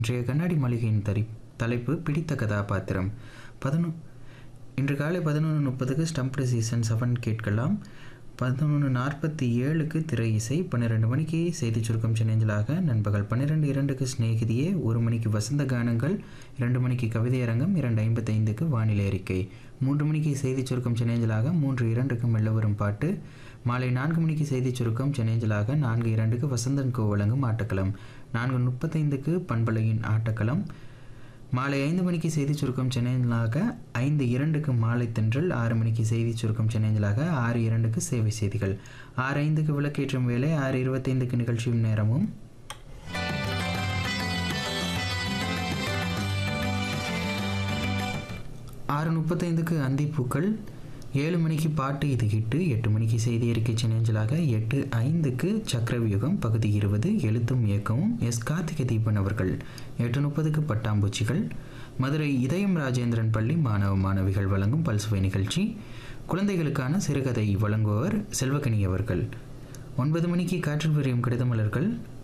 இன்றைய கண்ணாடி மாளிகையின் தரி தலைப்பு பிடித்த கதாபாத்திரம் பதினொ இன்று காலை பதினொன்று முப்பதுக்கு ஸ்டம்ப்டு சீசன் செவன் கேட்கலாம் பதினொன்று நாற்பத்தி ஏழுக்கு திரை இசை பன்னிரெண்டு மணிக்கு செய்திச் சுருக்கம் சென்னேஞ்சலாக நண்பகல் பன்னிரெண்டு இரண்டுக்கு சிநேகிதியே ஒரு மணிக்கு வசந்த கானங்கள் இரண்டு மணிக்கு கவிதை அரங்கம் இரண்டு ஐம்பத்தைந்துக்கு வானிலை அறிக்கை மூன்று மணிக்கு செய்திச் சுருக்கம் சென்னேஞ்சலாக மூன்று இரண்டுக்கு மெல்ல வரும் பாட்டு மாலை நான்கு மணிக்கு செய்திச் சுருக்கம் சென்னேஞ்சலாக நான்கு இரண்டுக்கு வசந்தன் கோ வழங்கும் ஆட்டக்களம் நான்கு முப்பத்தைந்துக்கு பண்பலையின் ஆட்டக்களம் மாலை ஐந்து மணிக்கு செய்திச் சுருக்கம் சென்னையலாக ஐந்து இரண்டுக்கு மாலை தென்றல் ஆறு மணிக்கு செய்திச் சுருக்கம் சென்னையலாக ஆறு இரண்டுக்கு சேவை செய்திகள் ஆறு ஐந்துக்கு விளக்கேற்றும் வேலை ஆறு இருபத்தைந்துக்கு நிகழ்ச்சியும் நேரமும் ஆறு முப்பத்தைந்துக்கு அந்திப்பூக்கள் ஏழு மணிக்கு பாட்டு இது ஹிட்டு எட்டு மணிக்கு செய்தி அறிக்கை சின்னஞ்சலாக எட்டு ஐந்துக்கு சக்கரவியூகம் பகுதி இருபது எழுத்தும் இயக்கமும் எஸ் கார்த்திகை தீபன் அவர்கள் எட்டு முப்பதுக்கு பட்டாம்பூச்சிகள் மதுரை இதயம் ராஜேந்திரன் பள்ளி மாணவ மாணவிகள் வழங்கும் பல்சுவை நிகழ்ச்சி குழந்தைகளுக்கான சிறுகதை வழங்குபவர் செல்வகனி அவர்கள் ஒன்பது மணிக்கு காற்றில் விரியும் கடிதமலர்கள்